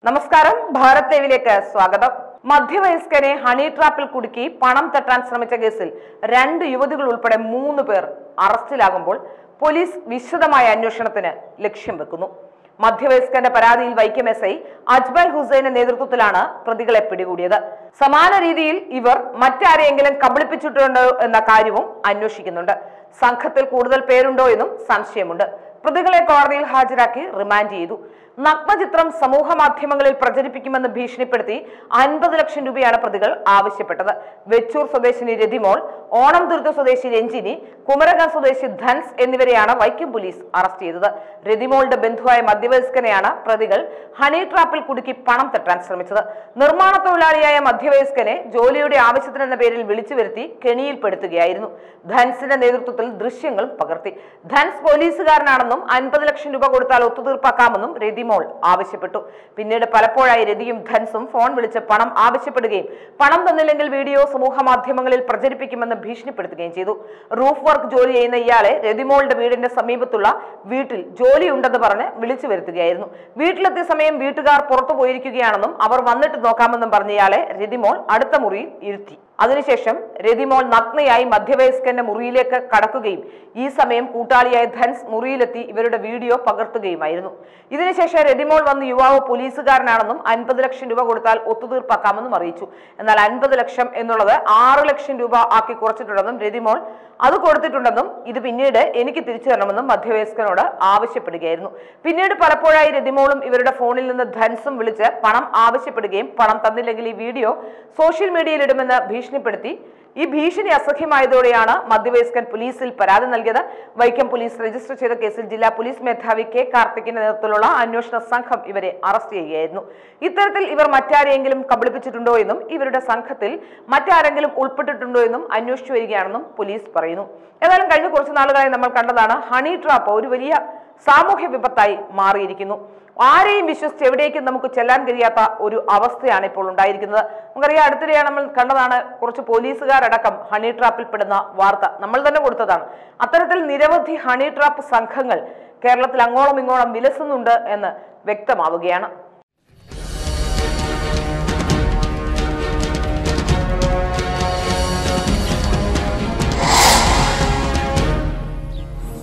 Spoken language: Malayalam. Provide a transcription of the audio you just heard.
നമസ്കാരം ഭാരത് ലൈവിലേക്ക് സ്വാഗതം മധ്യവയസ്കനെ ഹണി ട്രാപ്പിൽ കുടുക്കി പണം തട്ടാൻ ശ്രമിച്ച കേസിൽ രണ്ട് യുവതികൾ ഉൾപ്പെടെ മൂന്ന് പേർ അറസ്റ്റിലാകുമ്പോൾ പോലീസ് വിശദമായ അന്വേഷണത്തിന് ലക്ഷ്യം വെക്കുന്നു മധ്യവയസ്കന്റെ പരാതിയിൽ വൈക്കം എസ് ഐ അജ്മൽ ഹുസൈന്റെ നേതൃത്വത്തിലാണ് പ്രതികളെ പിടികൂടിയത് സമാന രീതിയിൽ ഇവർ മറ്റാരെയെങ്കിലും കബളിപ്പിച്ചിട്ടുണ്ടോ എന്ന കാര്യവും അന്വേഷിക്കുന്നുണ്ട് സംഘത്തിൽ കൂടുതൽ പേരുണ്ടോ എന്നും സംശയമുണ്ട് പ്രതികളെ കോടതിയിൽ ഹാജരാക്കി റിമാൻഡ് ചെയ്തു നഗ്നചിത്രം സമൂഹ മാധ്യമങ്ങളിൽ പ്രചരിപ്പിക്കുമെന്ന് ഭീഷണിപ്പെടുത്തി അൻപത് ലക്ഷം രൂപയാണ് പ്രതികൾ ആവശ്യപ്പെട്ടത് വെച്ചൂർ സ്വദേശിനി രതിമോൾ ഓണം ദുരിത സ്വദേശി രഞ്ജിനി കുമരകം സ്വദേശി ധൻസ് എന്നിവരെയാണ് വൈക്കം പോലീസ് അറസ്റ്റ് ചെയ്തത് രതിമോളുടെ ബന്ധുവായ മധ്യവയസ്കനെയാണ് പ്രതികൾ ഹണി ട്രാപ്പിൽ കുടുക്കി പണം തട്ടാൻ ശ്രമിച്ചത് നിർമ്മാണ തൊഴിലാളിയായ മധ്യവയസ്കനെ ജോലിയുടെ ആവശ്യത്തിനെന്ന പേരിൽ വിളിച്ചു വരുത്തി കെണിയിൽപ്പെടുത്തുകയായിരുന്നു ധൻസിന്റെ നേതൃത്വത്തിൽ ദൃശ്യങ്ങളും പകർത്തി ധൻസ് പോലീസുകാരനാണെന്നും അൻപത് ലക്ഷം രൂപ കൊടുത്താൽ ഒത്തുതീർപ്പാക്കാമെന്നും രതിമോൾ ആവശ്യപ്പെട്ടു പിന്നീട് പലപ്പോഴായി രതിയും ധൻസും ഫോൺ വിളിച്ച് പണം ആവശ്യപ്പെടുകയും പണം തന്നില്ലെങ്കിൽ വീഡിയോ സമൂഹ മാധ്യമങ്ങളിൽ പ്രചരിപ്പിക്കുമെന്ന് ഭീഷണിപ്പെടുത്തുകയും ചെയ്തു റൂഫ് വർക്ക് ജോലി ചെയ്യുന്ന ഇയാളെ രതിമോളുടെ വീടിന്റെ സമീപത്തുള്ള വീട്ടിൽ ജോലിയുണ്ടെന്ന് പറഞ്ഞ് വിളിച്ചു വരുത്തുകയായിരുന്നു വീട്ടിലെത്തിയ സമയം വീട്ടുകാർ പുറത്തു പോയിരിക്കുകയാണെന്നും അവർ വന്നിട്ട് നോക്കാമെന്നും പറഞ്ഞ ഇയാളെ രതിമോൾ അടുത്ത മുറിയിൽ ഇരുത്തി അതിനുശേഷം രതിമോൾ നഗ്നയായി മധ്യവയസ്കന്റെ മുറിയിലേക്ക് കടക്കുകയും ഈ സമയം കൂട്ടാളിയായ ധൻസ് മുറിയിലെത്തി ഇവരുടെ വീഡിയോ പകർത്തുകയുമായിരുന്നു ഇതിനുശേഷം രതിമോൾ വന്ന് യുവാവ് പോലീസുകാരനാണെന്നും അൻപത് ലക്ഷം രൂപ കൊടുത്താൽ ഒത്തുതീർപ്പാക്കാമെന്നും അറിയിച്ചു എന്നാൽ അൻപത് ലക്ഷം എന്നുള്ളത് ആറ് ലക്ഷം രൂപ ആക്കി കുറച്ചിട്ടുണ്ടെന്നും രതിമോൾ അത് കൊടുത്തിട്ടുണ്ടെന്നും ഇത് പിന്നീട് എനിക്ക് തിരിച്ചു തരണമെന്നും മധ്യവയസ്കനോട് ആവശ്യപ്പെടുകയായിരുന്നു പിന്നീട് പലപ്പോഴായി രതിമോളും ഇവരുടെ ഫോണിൽ നിന്ന് ധൻസും വിളിച്ച് പണം ആവശ്യപ്പെടുകയും പണം തന്നില്ലെങ്കിൽ ഈ വീഡിയോ സോഷ്യൽ മീഡിയയിൽ ഇടുമെന്ന് ഭീഷണിപ്പെടുത്തി ഈ ഭീഷണി അസഹ്യമായതോടെയാണ് മധ്യവയസ്കൻ പോലീസിൽ പരാതി നൽകിയത് വൈക്കം പോലീസ് രജിസ്റ്റർ ചെയ്ത കേസിൽ ജില്ലാ പോലീസ് മേധാവി കെ കാർത്തിക്കിന്റെ നേതൃത്വത്തിലുള്ള അന്വേഷണ സംഘം ഇവരെ അറസ്റ്റ് ചെയ്യുകയായിരുന്നു ഇത്തരത്തിൽ ഇവർ മറ്റാരെയെങ്കിലും കബളിപ്പിച്ചിട്ടുണ്ടോ എന്നും ഇവരുടെ സംഘത്തിൽ മറ്റാരെങ്കിലും ഉൾപ്പെട്ടിട്ടുണ്ടോ എന്നും അന്വേഷിച്ചു വരികയാണെന്നും പോലീസ് പറയുന്നു ഏതായാലും കഴിഞ്ഞ കുറച്ച് നാളുകളായി നമ്മൾ കണ്ടതാണ് ഹണി ട്രാപ്പ് ഒരു വലിയ സാമൂഹ്യ വിപത്തായി മാറിയിരിക്കുന്നു ആരെയും വിശ്വസിച്ച് എവിടേക്കും നമുക്ക് ചെല്ലാൻ കഴിയാത്ത ഒരു അവസ്ഥയാണ് ഇപ്പോൾ ഉണ്ടായിരിക്കുന്നത് നമുക്കറിയാം അടുത്തിടെയാണ് നമ്മൾ കണ്ടതാണ് കുറച്ച് പോലീസുകാരടക്കം ഹണി ട്രാപ്പിൽ പെടുന്ന വാർത്ത നമ്മൾ തന്നെ കൊടുത്തതാണ് അത്തരത്തിൽ നിരവധി ഹണി ട്രാപ്പ് സംഘങ്ങൾ കേരളത്തിൽ അങ്ങോളം ഇങ്ങോളം വിലസുന്നുണ്ട് എന്ന് വ്യക്തമാവുകയാണ്